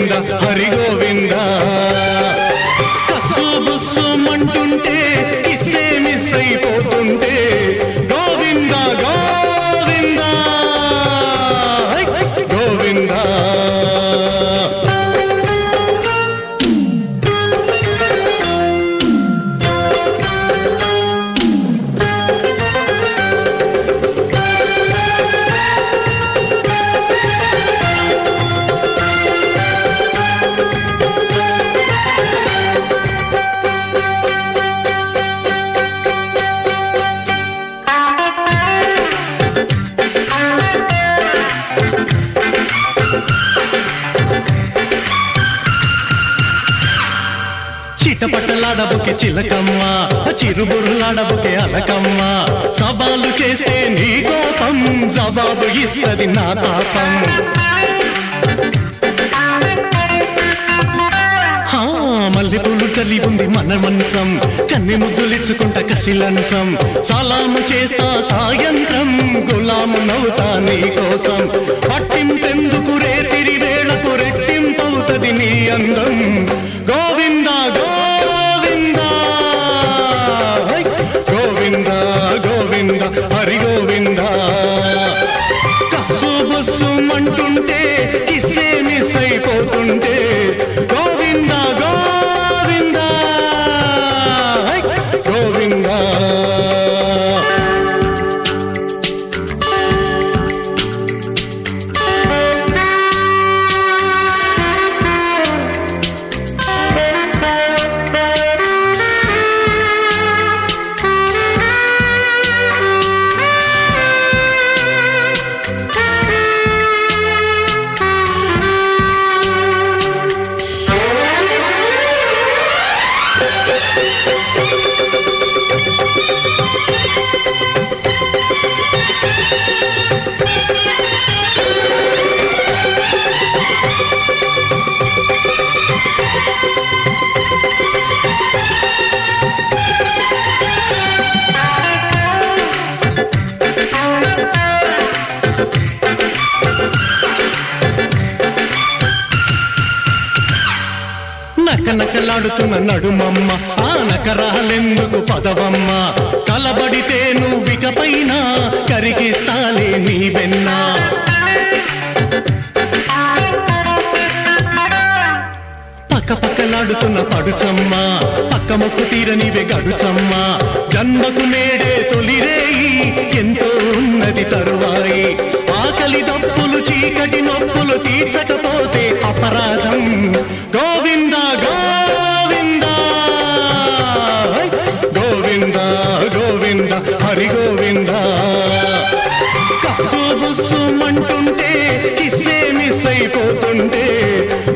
గోవింద హరి గోవింద కస్సు బుస్సుమంటుంటే ఇస్సే మిస్ అయిపోతుంటే గోవింద గోవింద హై! గోవింద చిటపటలాడబుకే చిలకమ్మ చిరుబుర్లాడబుకే అలకమ్మ సవాలు చేస్తే నీ కోపం జవాబు ఇస్తది నా తాపం హా, మల్లెపూలు చల్లి ఉంది మన మంచం కన్ని ముద్దులిచ్చుకుంట కసిలంచం సలాము చేస్తా సాయంత్రం గులాము నవ్వుతా నీ కోసం పట్టింపెందుకు రేతిరి వేళకు రెట్టింపవుతది నీ అందం గోవింద గోవింద హై! గోవింద గోవింద హరి గోవింద కస్సు బస్సు మంటుంటే కిస్సే మిస్ అయిపోతుంటే గోవింద గోవింద హై! గోవింద నకనకలాడుతున్న నడుమమ్మ ఆ నకరాలెందుకు పదవమ్మ కలబడితే నువ్వికపైన కరిగిస్తాలే నీ వెన్న పక్క పక్కలాడుతున్న పడుచమ్మ పక్క మొక్కు తీరనివే గడుచమ్మ జన్మకు నేడే తొలిరేయి ఎంతో ఉన్నది తరువాయి ఆకలి దప్పులు చీకటి నొప్పులు తీర్చకపోతే అపరాధం గోవింద గోవింద హై! గోవింద గోవింద హరి గోవింద కస్సు బుస్సు మంటుంటే కిస్సే మిస్ అయిపోతుంటే